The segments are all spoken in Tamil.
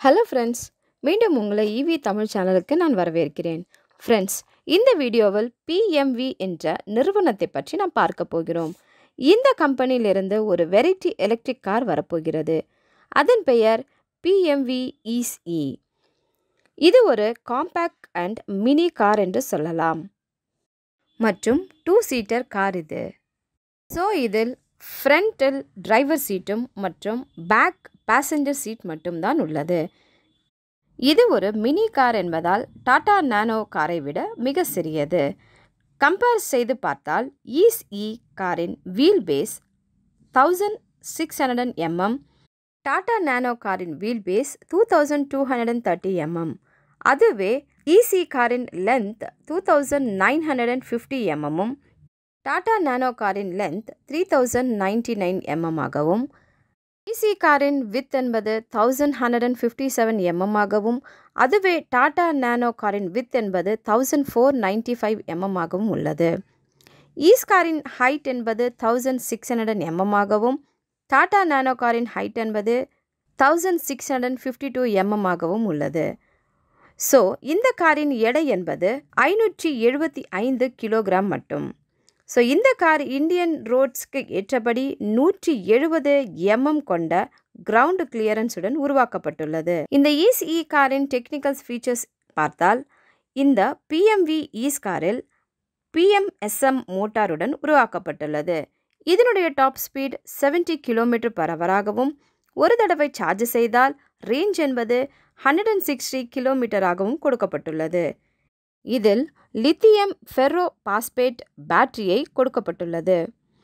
ஹலோ ஃப்ரெண்ட்ஸ் மீண்டும் உங்களை ஈவி தமிழ் சேனலுக்கு நான் வரவேற்கிறேன் ஃப்ரெண்ட்ஸ் இந்த வீடியோவில் பிஎம்வி என்ற நிறுவனத்தை பற்றி நாம் பார்க்க போகிறோம் இந்த கம்பெனியிலிருந்து ஒரு வெரைட்டி எலக்ட்ரிக் கார் வரப்போகிறது அதன் பெயர் பிஎம்வி இ இது ஒரு காம்பேக்ட் அண்ட் மினி கார் என்று சொல்லலாம் மற்றும் டூ சீட்டர் கார் இது ஸோ இதில் ஃப்ரண்டில் டிரைவர் சீட்டும் மற்றும் பேக் பேசஞ்சர் சீட் மட்டும்தான் உள்ளது இது ஒரு மினி கார் என்பதால் டாடா நானோ காரை விட மிக சிறியது கம்பேர் செய்து பார்த்தால் ஈஸ் இ காரின் wheel base thousand six hundred and MM Tata Nano காரின் wheel base two thousand two hundred and thirty MM அதுவே ஈசி காரின் length two thousand nine hundred and fifty எம்எம்மும் டாடா நானோ காரின் length three thousand ninety nine MM ஆகவும் ஈசி காரின் வித் என்பது thousand hundred and fifty seven MM ஆகவும் அதுவே டாடா நானோ காரின் வித் என்பது thousand four ninety five MM ஆகவும் உள்ளது ஈஸ் காரின் ஹைட் என்பது thousand six hundred and MM ஆகவும் டாடா நானோ காரின் ஹைட் என்பது thousand six hundred fifty two MM ஆகவும் உள்ளது ஸோ இந்த காரின் எடை என்பது ஐநூற்றி எழுபத்தி ஐந்து கிலோகிராம் மட்டும் ஸோ இந்த கார் இந்தியன் ரோட்ஸ்க்கு ஏற்றபடி நூற்றி எழுபது எம்எம் கொண்ட கிரவுண்ட் கிளியரன்ஸுடன் உருவாக்கப்பட்டுள்ளது இந்த இசிஇ காரின் டெக்னிக்கல் ஃபீச்சர்ஸ் பார்த்தால் இந்த பிஎம்வி ஈஸ் காரில் பிஎம்எஸ்எம் மோட்டாருடன் உருவாக்கப்பட்டுள்ளது இதனுடைய top speed seventy kilometre per ஹவராகவும் ஒரு தடவை சார்ஜ் செய்தால் ரேஞ்ச் என்பது ஹண்ட்ரட் அண்ட் சிக்ஸ்டி கிலோமீட்டராகவும் கொடுக்கப்பட்டுள்ளது இதில் லித்தியம் ஃபெர்ரோ பாஸ்பேட் பேட்டரியை கொடுக்கப்பட்டுள்ளது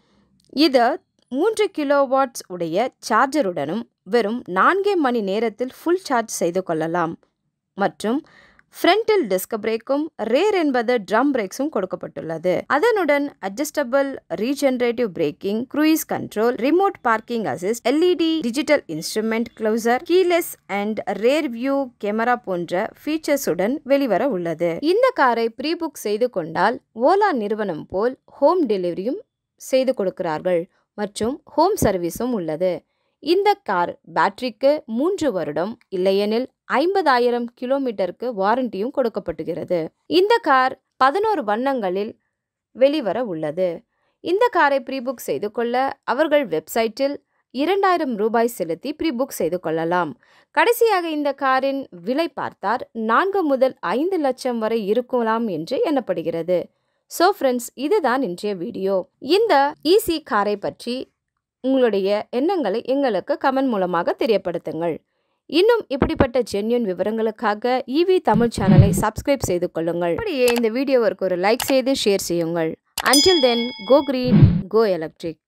இது மூன்று கிலோவாட்ஸ் உடைய சார்ஜருடனும் வெறும் நான்கே மணி நேரத்தில் ஃபுல் சார்ஜ் செய்து கொள்ளலாம் மற்றும் ஃப்ரண்டில் டிஸ்க் பிரேக்கும் ரேர் என்பது ட்ரம் பிரேக்ஸும் கொடுக்கப்பட்டுள்ளது அதனுடன் adjustable regenerative braking cruise control remote parking assist LED digital instrument cluster keyless and rear view camera போன்ற ஃபீச்சர்ஸுடன் வெளிவர உள்ளது இந்த காரை ப்ரீ புக் செய்து கொண்டால் ஓலா நிறுவனம் போல் ஹோம் டெலிவரியும் செய்து கொடுக்கிறார்கள் மற்றும் ஹோம் சர்வீஸும் உள்ளது இந்த கார் பேட்டரிக்கு மூன்று வருடம் இல்லையெனில் ஐம்பதாயிரம் கிலோமீட்டருக்கு வாரண்டியும் கொடுக்கப்படுகிறது இந்த கார் பதினோரு வண்ணங்களில் வெளிவர உள்ளது இந்த காரை ப்ரீ புக் செய்து கொள்ள அவர்கள் வெப்சைட்டில் இரண்டாயிரம் ரூபாய் செலுத்தி ப்ரீ புக் செய்து கொள்ளலாம் கடைசியாக இந்த காரின் விலை பார்த்தார் நான்கு முதல் ஐந்து லட்சம் வரை இருக்கலாம் என்று எண்ணப்படுகிறது ஸோ ஃப்ரெண்ட்ஸ் இதுதான் இன்றைய வீடியோ இந்த ஈசி காரை பற்றி உங்களுடைய எண்ணங்களை எங்களுக்கு கமெண்ட் மூலமாக தெரியப்படுத்துங்கள் இன்னும் இப்படிப்பட்ட ஜென்யூன் விவரங்களுக்காக இவி தமிழ் சேனலை சப்ஸ்கிரைப் செய்து கொள்ளுங்கள் அப்படியே இந்த வீடியோவிற்கு ஒரு லைக் செய்து ஷேர் செய்யுங்கள் until then go green go electric